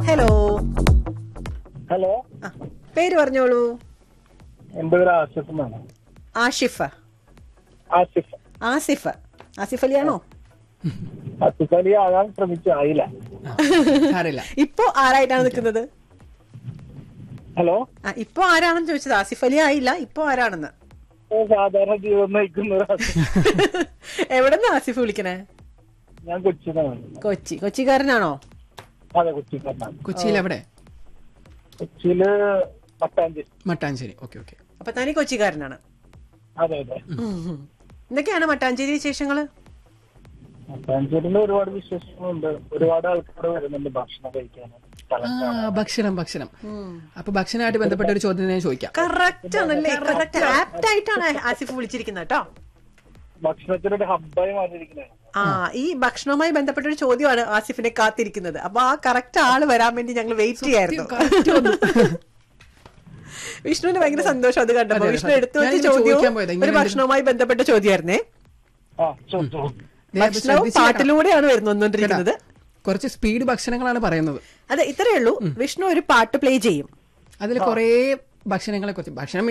Hello hello ആ, പേര് പറഞ്ഞോളൂ എന്റെ പേര് ആസിഫ് എന്നാണ് ആഷിഫ് ആസിഫ് ആസിഫ് ആസിഫ് അലിയാണോ ആസിഫ് അലി ആകാൻ ശ്രമിച്ചു ആയില്ല അറിയില്ല ഇപ്പോ ആരായിട്ടാണ് നിൽക്കുന്നത് ഹലോ ആ ഇപ്പൊ ആരാണെന്ന് ചോദിച്ചത് ആസിഫ് അലി ആയില്ല ഇപ്പൊ ആരാണെന്ന് ഞാൻ സാധാരണ ജീവിതം നയിക്കുന്ന ഒരു ആസിഫ്. എവിടെന്നാ ആസിഫ് വിളിക്കണേ ഞാൻ കൊച്ചിന്നാണ് കൊച്ചി കൊച്ചിക്കാരനാണോ അതെ കൊച്ചിക്കാരനാണ് കൊച്ചിയിൽ എവിടെ കൊച്ചിയില് പട്ടാഞ്ചേരി മട്ടാഞ്ചേരി ഓക്കെ ഓക്കെ അപ്പൊ തനി കൊച്ചിക്കാരനാണ് അതെ അതെ ഉം, ഉം. എന്തൊക്കെയാണ് മട്ടാഞ്ചേരി വിശേഷങ്ങള് മട്ടാഞ്ചേരിയിൽ ഒരുപാട് വിശേഷങ്ങളുണ്ട് ഒരുപാട് ആൾക്കാർ വരുന്നുണ്ട് ഭക്ഷണം കഴിക്കാൻ സ്ഥലം ആ കാണാൻ. ഭക്ഷണം ഭക്ഷണം അപ്പൊ ഭക്ഷണമായിട്ട് ബന്ധപ്പെട്ട ഒരു ചോദ്യം ഞാൻ ചോദിക്കാം കറക്റ്റ് ആണല്ലേ കറക്റ്റ് ആപ്റ്റ് ആയിട്ടാണ് ആസിഫ് വിളിച്ചിരിക്കുന്നത് കേട്ടോ ഭക്ഷണത്തിനൊരു ഹബ്ബായി മാറിയിരിക്കുന്നത് ആ ഈ ഭക്ഷണവുമായി ബന്ധപ്പെട്ട ഒരു ചോദ്യമാണ് ആസിഫിനെ കാത്തിരിക്കുന്നത് അപ്പൊ ആ കറക്റ്റ് ആള് വരാൻ വേണ്ടി ഞങ്ങൾ വെയിറ്റ് ചെയ്യായിരുന്നു വിഷ്ണുവിന് ഭയങ്കര സന്തോഷം അത് കണ്ടപ്പോ അതെ, അതെ, വിഷ്ണു സത്യം. എടുത്തു വെച്ച ഞാനിങ്ങനെ ചോദ്യവും ചോദിക്കാൻ പോയതാ, ഇങ്ങനെ ഒരു ഭക്ഷണവുമായി ബന്ധപ്പെട്ട ചോദ്യമായിരുന്നേ ആ ചോദിച്ചോ ദേ, അപ്പൊ ഭക്ഷണവും ശ്രദ്ധിച്ച് കേട്ടോ. പാട്ടിലൂടെയാണ് വരുന്നു വന്നുകൊണ്ടിരിക്കുന്നത് കുറച്ച് സ്പീഡ് ഭക്ഷണങ്ങളാണ് പറയുന്നത് അതെ ഇത്രയേ ഉള്ളൂ വിഷ്ണു ഒരു പാട്ട് പ്ലേ ചെയ്യും അതിൽ കുറേ ഭക്ഷണങ്ങളെ കുറിച്ച് ഭക്ഷണം